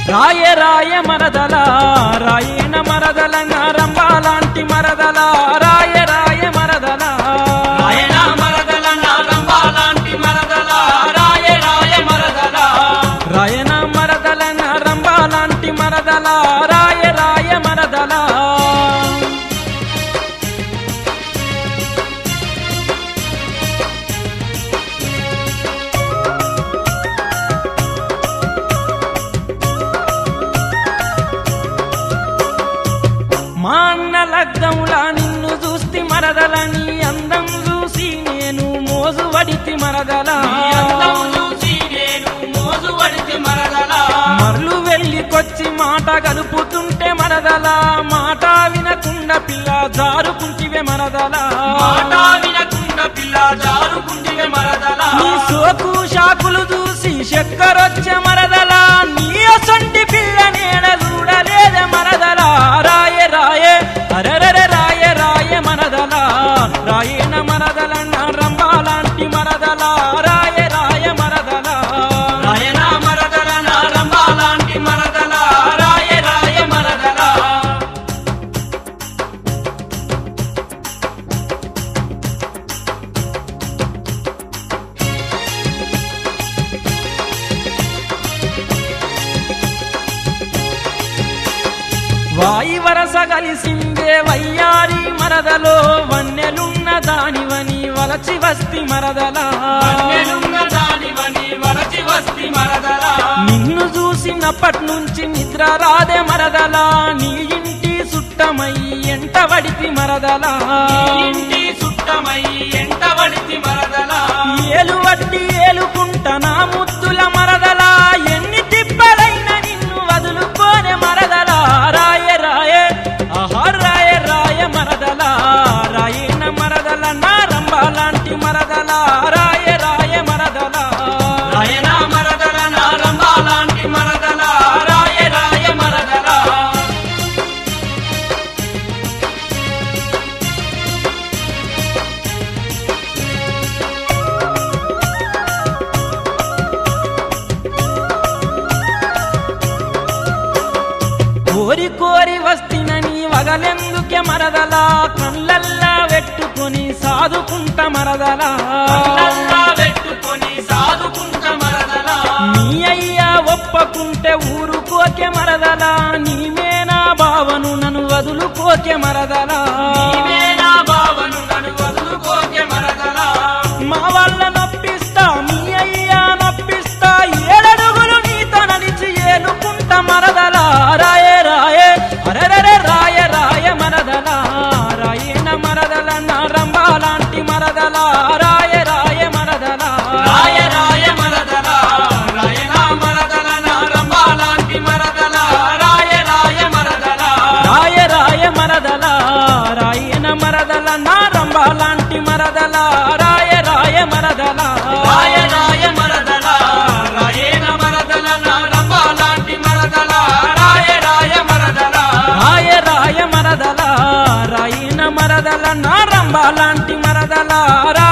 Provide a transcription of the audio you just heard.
రాయ రాయ మరదల రాయన మరదల రంబాలాంటి మరదల రాయ రాయ మరదల రాయన మరదల నారంబాలాంటి మరదల రాయ రాయ మరదల రాయన మరదల రంబాలాంటి మరదల రాయ రాయ మరదల మా అన్న లగ్నంలా నిన్ను చూస్తి మరదలని అందం చూసి నేను మోజు వడితి మరదలా నీ అందం చూసి నేను మోజు పడితే మరదల మరలు వెళ్ళికొచ్చి మాట గలుపుతుంటే మరదలా మాట వినకుండా పిల్ల జారుకుంటివే మరదలా మాట వినకుండా పిల్ల జారుకుంటివే మరదల నీ సోకు షాకులు చూసి చక్కరొచ్చే మరదలా నీ అసంటి పిల్ల నేడ చూడలేదే మరదలా రాయే రాయే అరరర రాయే రాయే మరదలా రాయన మరదల రంబాలాంటి మరదలా రాయే రాయ మరదలా రాయన మరదల నారంబాలాంటి మరదల రాయ రాయ మరదల వాయి వరస కలిసిందే వయ్యారి మరదలో వన్నెలున్న దానివని వలచి వస్తి మరదలా వెలున్న దానివని వరచి వస్తి మరదల నిన్ను చూసినప్పటి నుంచి నిద్ర రాదే మరదలా నీ ఇంటి సుట్టమై ఎంట వడితి మరదలా ఇంటి సుట్టమై ఎంట వడితి మరదల ఏలు వడ్డి ఏలుకుంట నా ముద్దుల మరదలా ఎన్ని తిప్పలైన నిన్ను వదులుకోనే మరదలా రాయ రాయే ఆహా రాయ రాయ మరదలా రాయన మరదల నా రంబాలాంటి మరదలా రాయ రాయ మరదలా రాయన మరదల నారంబాలాంటి మరదల రాయ రాయ మరదల కోరి కోరి వస్తినని వగలెందుకే మరదలా కళ్ళల్లా పెట్టుకొని సాదుకుంట మరదలా కళ్ళల్లా పెట్టుకొని సాదుకుంట మరదల నీ అయ్యా ఒప్పకుంటే ఊరుకోకే మరదలా నీవేనా బావను నన్ను వదులుకోకే మరదలా నీవే నా బావను నన్ను వదులుకోకే మరదల మా వాళ్ళ నొప్పిస్తా మీ అయ్యా నొప్పిస్తా ఏడడుగులు నీతో నడిచి ఏలుకుంట మరదలా రాయే రాయే అరరరే రాయ రాయ మరదలా రాయన మరదల రంబాలాంటి మరదలా రాయ రాయ మరదలా రాయ రాయ మరదల రాయన మరదల నారంబాలాంటి మరదల రాయ రాయ మరదల రాయ రాయ మరదల రాయన మరదల నారంబాలాంటి మరదల రాయ రాయ మరదల రాయ రాయ మరదల రాయన మరదల నారంబాలాంటి మరదల రాయ రాయ మరదల రాయ రాయ మరదల రాయన మరదల నారంబాలాంటి మరదల